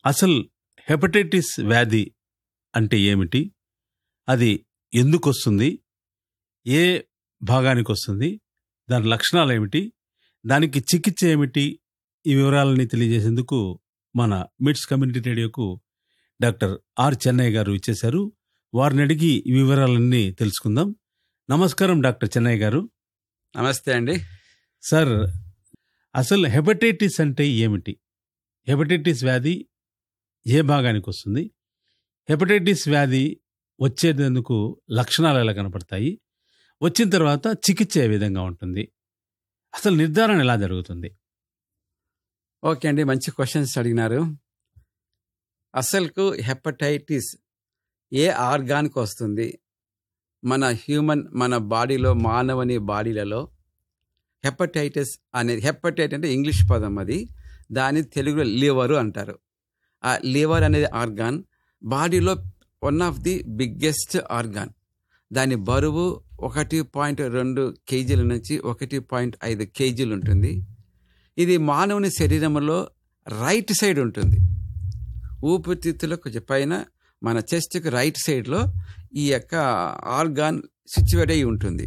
అసలు హెపటైటిస్ వ్యాధి అంటే ఏమిటి అది ఎందుకు వస్తుంది ఏ భాగానికి వస్తుంది దాని లక్షణాలు ఏమిటి దానికి చికిత్స ఏమిటి ఈ వివరాలని తెలియజేసేందుకు మన మిట్స్ కమ్యూనిటీ రేడియోకు డాక్టర్ ఆర్ చెన్నయ్య గారు ఇచ్చేశారు వారిని అడిగి ఈ వివరాలన్నీ తెలుసుకుందాం నమస్కారం డాక్టర్ చెన్నయ్య గారు నమస్తే అండి సార్ అసలు హెపటైటిస్ అంటే ఏమిటి హెపటైటిస్ వ్యాధి ఏ భాగానికి వస్తుంది హెపటైటిస్ వ్యాధి వచ్చేందుకు లక్షణాలు ఎలా కనపడతాయి వచ్చిన తర్వాత చికిత్స ఏ విధంగా ఉంటుంది అసలు నిర్ధారణ ఎలా జరుగుతుంది ఓకే అండి మంచి క్వశ్చన్స్ అడిగినారు అసలుకు హెపటైటిస్ ఏ ఆర్గాన్కి వస్తుంది మన హ్యూమన్ మన బాడీలో మానవుని బాడీలలో హెపటైటిస్ అనేది హెపటైట్ అంటే ఇంగ్లీష్ పదం అది దాని తెలుగులో లివరు అంటారు ఆ లివర్ అనేది ఆర్గాన్ బాడీలో one of the biggest organ దాని బరువు ఒకటి పాయింట్ రెండు కేజీల నుంచి ఒకటి పాయింట్ ఐదు కేజీలు ఉంటుంది ఇది మానవుని శరీరంలో రైట్ సైడ్ ఉంటుంది ఊపిరితిత్తులో కొంచెం పైన మన చెస్ట్కి రైట్ సైడ్లో ఈ యొక్క ఆర్గాన్ సిచ్యువేట్ అయి ఉంటుంది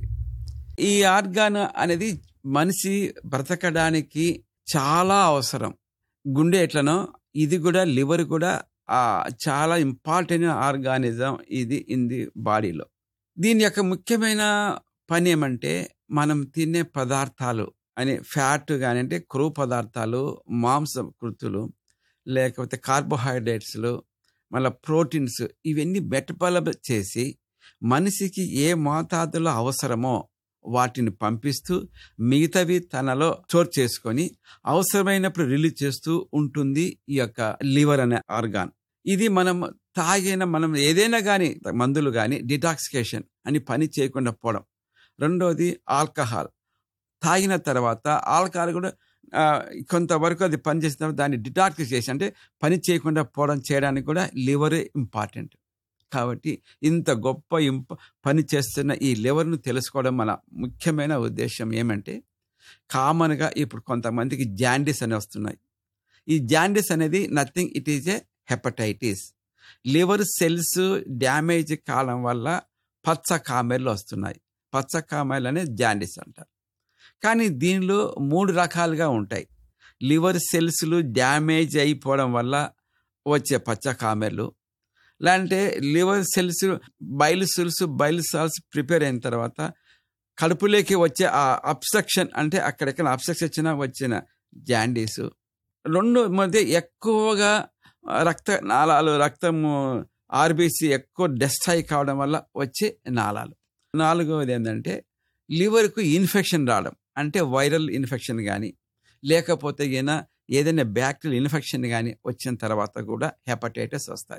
ఈ ఆర్గాన్ అనేది మనిషి బ్రతకడానికి చాలా అవసరం గుండె ఎట్లనో ఇది కూడా లివర్ కూడా ఆ, చాలా ఇంపార్టెంట్ ఆర్గానిజం ఇది ఇన్ ది బాడీలో దీని యొక్క ముఖ్యమైన పని ఏమంటే మనం తినే పదార్థాలు అని ఫ్యాట్ కానీ అంటే క్రూ పదార్థాలు మాంసకృతులు లేకపోతే కార్బోహైడ్రేట్స్లు మళ్ళీ ప్రోటీన్స్ ఇవన్నీ మెటబలబ్ చేసి మనిషికి ఏ మోతాదులో అవసరమో వాటిని పంపిస్తూ మిగతావి తనలో స్టోర్ చేసుకొని అవసరమైనప్పుడు రిలీజ్ చేస్తూ ఉంటుంది ఈ యొక్క లివర్ అనే ఆర్గాన్ ఇది మనం తాగిన మనం ఏదైనా కానీ మందులు కానీ డిటాక్సికేషన్ అని పని చేయకుండా పోవడం రెండోది ఆల్కహాల్ తాగిన తర్వాత ఆల్కహాల్ కూడా ఆ, కొంతవరకు అది పని చేసిన తర్వాత దాన్ని డిటాక్సికేషన్ అంటే పని చేయకుండా పోవడం చేయడానికి కూడా లివర్ ఇంపార్టెంట్ కాబట్టి ఇంత గొప్ప ఇంప పని చేస్తున్న ఈ లివర్ను తెలుసుకోవడం మన ముఖ్యమైన ఉద్దేశం ఏమంటే కామన్గా ఇప్పుడు కొంతమందికి జాండీస్ అని వస్తున్నాయి ఈ జాండీస్ అనేది nothing it is a hepatitis liver cells damage కావడం వల్ల పచ్చ కామెర్లు వస్తున్నాయి పచ్చ కామెర్లు అనేది జాండీస్ అంటారు కానీ దీనిలో మూడు రకాలుగా ఉంటాయి లివర్ సెల్స్లు డ్యామేజ్ అయిపోవడం వల్ల వచ్చే పచ్చ కామెర్లు లేదంటే liver cells bile cells bile salts prepare అయిన తర్వాత కడుపులోకి వచ్చే ఆ అబ్స్ట్రక్షన్ అంటే అక్కడెక్కడ అబ్స్ట్రక్షన్ వచ్చిన వచ్చిన జాండీస్ రెండు మధ్య ఎక్కువగా రక్త నాళాలు రక్తము ఆర్బీసీ ఎక్కువ డెస్ట్రాయ్ కావడం వల్ల వచ్చే నాళాలు నాలుగవది ఏంటంటే లివర్కు ఇన్ఫెక్షన్ రావడం అంటే వైరల్ ఇన్ఫెక్షన్ కానీ లేకపోతే ఈయన ఏదైనా బ్యాక్టీరియల్ ఇన్ఫెక్షన్ కానీ వచ్చిన తర్వాత కూడా హెపటైటిస్ వస్తాయి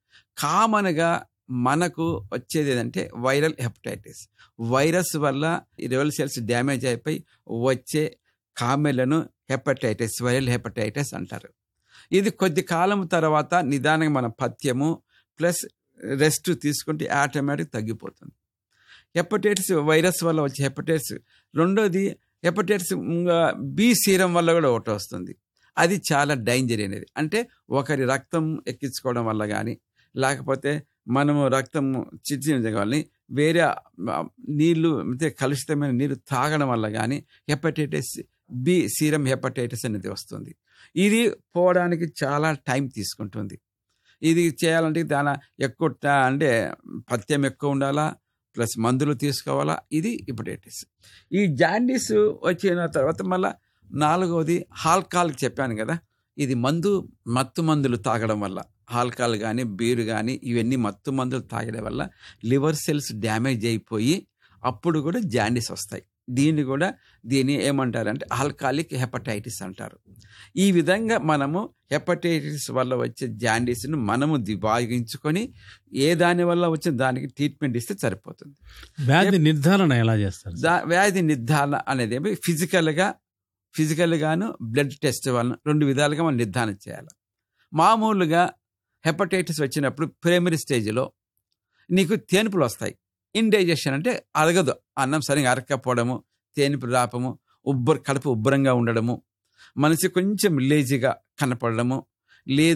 కామన్గా మనకు వచ్చేది ఏంటంటే వైరల్ హెపటైటిస్ వైరస్ వల్ల రెవల్ సెల్స్ డ్యామేజ్ అయిపోయి వచ్చే కామెలను హెపటైటిస్ వైరల్ హెపటైటిస్ అంటారు ఇది కొద్ది కాలం తర్వాత నిదానంగా మన పథ్యము ప్లస్ రెస్ట్ తీసుకుంటే ఆటోమేటిక్ తగ్గిపోతుంది హెపటైటిస్ వైరస్ వల్ల వచ్చే హెపటైటిస్ రెండోది హెపటైటిస్ బి సీరం వల్ల కూడా ఒకటి వస్తుంది అది చాలా డేంజర్ అనేది అంటే ఒకరి రక్తం ఎక్కించుకోవడం వల్ల కానీ లేకపోతే మనము రక్తం చిచ్చి వేరే ఆ, నీళ్లు అంటే కలుషితమైన నీరు తాగడం వల్ల కానీ హెపటైటిస్ బి సీరం హెపటైటిస్ అనేది వస్తుంది ఇది పోవడానికి చాలా టైం తీసుకుంటుంది ఇది చేయాలంటే దాని ఎక్కువ ట- అంటే పథ్యం ఎక్కువ ఉండాలా ప్లస్ మందులు తీసుకోవాలా ఇది హెపటైటిస్ ఈ జాండీస్ వచ్చిన తర్వాత మళ్ళా నాలుగవది ఆల్కహాల్ చెప్పాను కదా ఇది మందు మత్తు మందులు తాగడం వల్ల ఆల్కహాల్ కానీ బీరు కానీ ఇవన్నీ మత్తు మందులు తాగడం వల్ల లివర్ సెల్స్ డ్యామేజ్ అయిపోయి అప్పుడు కూడా జాండీస్ వస్తాయి దీన్ని కూడా దీన్ని ఏమంటారంటే ఆల్కాలిక్ హెపటైటిస్ అంటారు ఈ విధంగా మనము హెపటైటిస్ వల్ల వచ్చే జాండీస్ను మనము దిబాగించుకొని ఏ దాని వల్ల వచ్చిన దానికి ట్రీట్మెంట్ ఇస్తే సరిపోతుంది వ్యాధి నిర్ధారణ ఎలా చేస్తారు సార్? దా- వ్యాధి నిర్ధారణ అనేది ఏమి ఫిజికల్గా ఫిజికల్గాను బ్లడ్ టెస్ట్ వలన రెండు విధాలుగా మనం నిర్ధారణ చేయాలి మామూలుగా హెపటైటిస్ వచ్చినప్పుడు ప్రైమరీ స్టేజ్లో నీకు తేనుపులు వస్తాయి ఇండైజెషన్ అంటే అరగదు అన్నం సరిగా అరక్కపోవడము తేనుపు రాపము ఉబ్బర కడుపు ఉబ్బరంగా ఉండడము మనిషి కొంచెం లేజీగా కనపడము లేదు